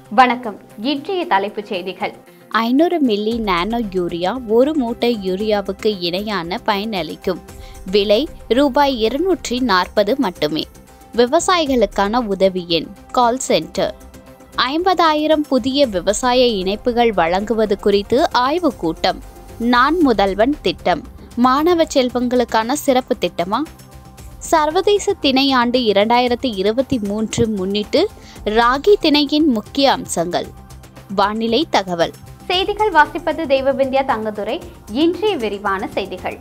வணக்கம் இன்றைய தலைப்புச் செய்திகள் ஐநூறு மில்லி நானோ யூரியா ஒரு மூட்டை யூரியாவுக்கு இணையான பயனளிக்கும் விலை ரூபாய் இருநூற்றி நாற்பது மட்டுமே விவசாயிகளுக்கான உதவி எண் கால் சென்டர் ஐம்பதாயிரம் புதிய விவசாய இணைப்புகள் வழங்குவது குறித்து ஆய்வுக் கூட்டம் நான் முதல்வன் திட்டம் மாணவ செல்வங்களுக்கான சிறப்பு திட்டமா சர்வதேச திணையாண்டு இரண்டாயிரத்தி இருபத்தி மூன்று முன்னிட்டு ராகி திணையின் முக்கிய அம்சங்கள் வானிலை தகவல் செய்திகள் வாசிப்பது தெய்வபிந்தியா தங்கதுரை இன்றைய விரிவான செய்திகள்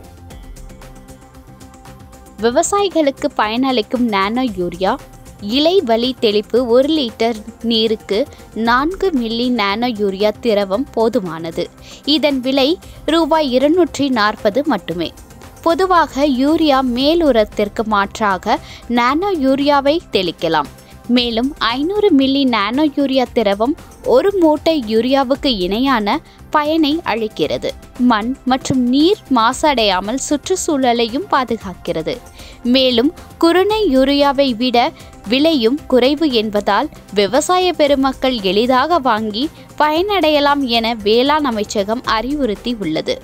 விவசாயிகளுக்கு பயனளிக்கும் நானோ யூரியா இலை வலி தெளிப்பு ஒரு லிட்டர் நீருக்கு நான்கு மில்லி நானோ யூரியா திரவம் போதுமானது இதன் விலை ரூபாய் இருநூற்றி நாற்பது மட்டுமே பொதுவாக யூரியா மேலுரத்திற்கு மாற்றாக நானோ யூரியாவை தெளிக்கலாம் மேலும் ஐநூறு மில்லி நானோ யூரியா திரவம் ஒரு மூட்டை யூரியாவுக்கு இணையான பயனை அளிக்கிறது மண் மற்றும் நீர் மாசடையாமல் சுற்றுச்சூழலையும் பாதுகாக்கிறது மேலும் குருணை யூரியாவை விட விலையும் குறைவு என்பதால் விவசாய பெருமக்கள் எளிதாக வாங்கி பயனடையலாம் என வேளாண் அமைச்சகம் அறிவுறுத்தி உள்ளது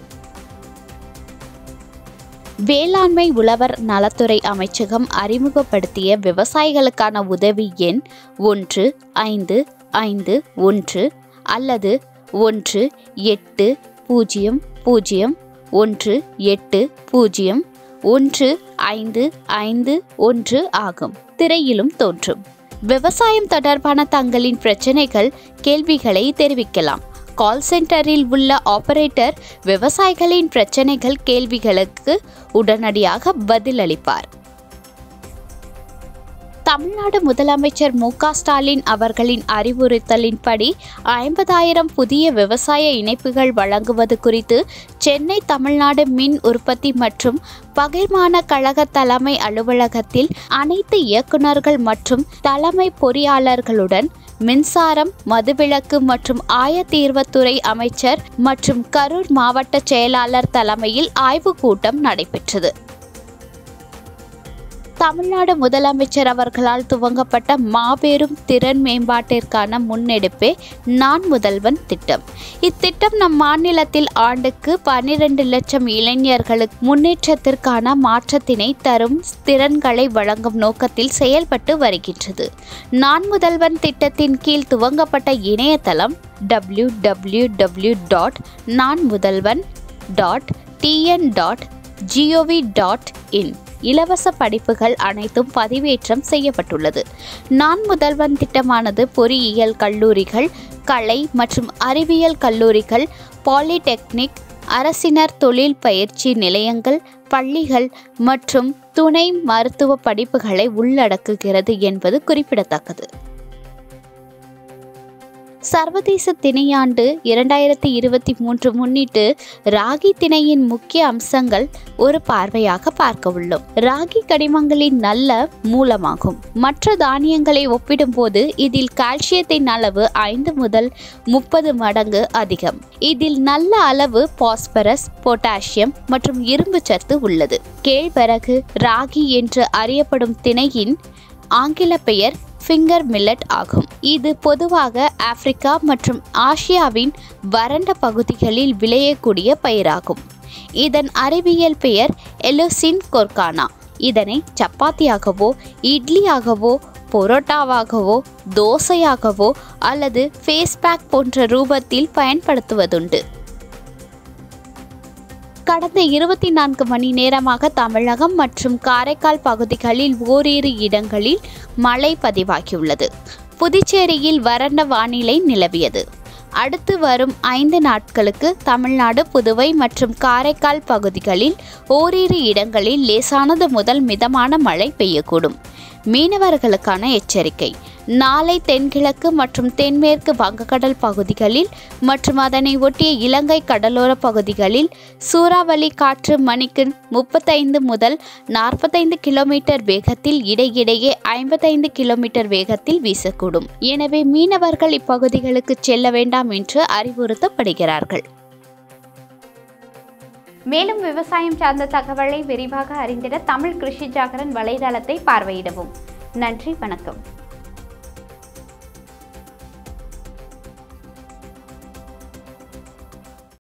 வேளாண்மை உழவர் நலத்துறை அமைச்சகம் அறிமுகப்படுத்திய விவசாயிகளுக்கான உதவி எண் ஒன்று ஐந்து ஐந்து ஒன்று அல்லது ஒன்று எட்டு பூஜ்ஜியம் பூஜ்ஜியம் ஒன்று எட்டு பூஜ்ஜியம் ஒன்று ஐந்து ஐந்து ஒன்று ஆகும் திரையிலும் தோன்றும் விவசாயம் தொடர்பான தங்களின் பிரச்சனைகள் கேள்விகளை தெரிவிக்கலாம் கால் சென்டரில் உள்ள ஆபரேட்டர் விவசாயிகளின் பிரச்சனைகள் கேள்விகளுக்கு உடனடியாக பதிலளிப்பார் தமிழ்நாடு முதலமைச்சர் மு க ஸ்டாலின் அவர்களின் அறிவுறுத்தலின்படி ஐம்பதாயிரம் புதிய விவசாய இணைப்புகள் வழங்குவது குறித்து சென்னை தமிழ்நாடு மின் உற்பத்தி மற்றும் பகிர்மான கழக தலைமை அலுவலகத்தில் அனைத்து இயக்குநர்கள் மற்றும் தலைமை பொறியாளர்களுடன் மின்சாரம் மதுவிலக்கு மற்றும் ஆயத்தீர்வத்துறை அமைச்சர் மற்றும் கரூர் மாவட்ட செயலாளர் தலைமையில் ஆய்வுக் கூட்டம் நடைபெற்றது தமிழ்நாடு முதலமைச்சர் அவர்களால் துவங்கப்பட்ட மாபெரும் திறன் மேம்பாட்டிற்கான முன்னெடுப்பே நான் முதல்வன் திட்டம் இத்திட்டம் நம் மாநிலத்தில் ஆண்டுக்கு பன்னிரண்டு லட்சம் இளைஞர்களுக்கு முன்னேற்றத்திற்கான மாற்றத்தினை தரும் திறன்களை வழங்கும் நோக்கத்தில் செயல்பட்டு வருகின்றது நான் முதல்வன் திட்டத்தின் கீழ் துவங்கப்பட்ட இணையதளம் W W W dot Naan Mudhalvan dot TN dot GOV dot in இலவச படிப்புகள் அனைத்தும் பதிவேற்றம் செய்யப்பட்டுள்ளது நான் முதல்வன் திட்டமானது பொறியியல் கல்லூரிகள் கலை மற்றும் அறிவியல் கல்லூரிகள் பாலிடெக்னிக் அரசினர் தொழில் பயிற்சி நிலையங்கள் பள்ளிகள் மற்றும் துணை மருத்துவ படிப்புகளை உள்ளடக்குகிறது என்பது குறிப்பிடத்தக்கது சர்வதேச திணையாண்டு இரண்டாயிரத்தி இருபத்தி மூன்று முன்னிட்டு ராகி திணையின் முக்கிய அம்சங்கள் ஒரு பார்வையாக பார்க்க உள்ளோம் ராகி கனிமங்களின் நல்ல மூலமாகும் மற்ற தானியங்களை ஒப்பிடும்போது இதில் கால்சியத்தின் அளவு ஐந்து முதல் முப்பது மடங்கு அதிகம் இதில் நல்ல அளவு பாஸ்பரஸ் பொட்டாசியம் மற்றும் இரும்பு சத்து உள்ளது கேழ்வரகு ராகி என்று அறியப்படும் திணையின் ஆங்கில பெயர் ஃபிங்கர் மில்லட் ஆகும் இது பொதுவாக ஆப்பிரிக்கா மற்றும் ஆசியாவின் வறண்ட பகுதிகளில் விளையக்கூடிய பயிராகும் இதன் அறிவியல் பெயர் எலுசின் கொர்கானா இதனை சப்பாத்தியாகவோ இட்லியாகவோ பொரோட்டாவாகவோ தோசையாகவோ அல்லது ஃபேஸ் பேக் போன்ற ரூபத்தில் பயன்படுத்துவதுண்டு கடந்த இருபத்தி நான்கு மணி நேரமாக தமிழகம் மற்றும் காரைக்கால் பகுதிகளில் ஓரிரு இடங்களில் மழை பதிவாகியுள்ளது புதுச்சேரியில் வறண்ட வானிலை நிலவியது அடுத்து வரும் ஐந்து நாட்களுக்கு தமிழ்நாடு புதுவை மற்றும் காரைக்கால் பகுதிகளில் ஓரிரு இடங்களில் லேசானது முதல் மிதமான மழை பெய்யக்கூடும் மீனவர்களுக்கான எச்சரிக்கை நாளை தென்கிழக்கு மற்றும் தென்மேற்கு வங்கக்கடல் பகுதிகளில் மற்றும் அதனை ஒட்டிய இலங்கை கடலோர பகுதிகளில் சூறாவளி காற்று மணிக்கு முப்பத்தைந்து முதல் நாற்பத்தைந்து கிலோமீட்டர் வேகத்தில் இடையிடையே ஐம்பத்தைந்து கிலோமீட்டர் வேகத்தில் வீசக்கூடும் எனவே மீனவர்கள் இப்பகுதிகளுக்கு செல்ல வேண்டாம் என்று அறிவுறுத்தப்படுகிறார்கள் மேலும் விவசாயம் சார்ந்த தகவலை விரிவாக அறிந்திட தமிழ் கிருஷி ஜாகரன் வலைதளத்தை பார்வையிடவும் நன்றி வணக்கம்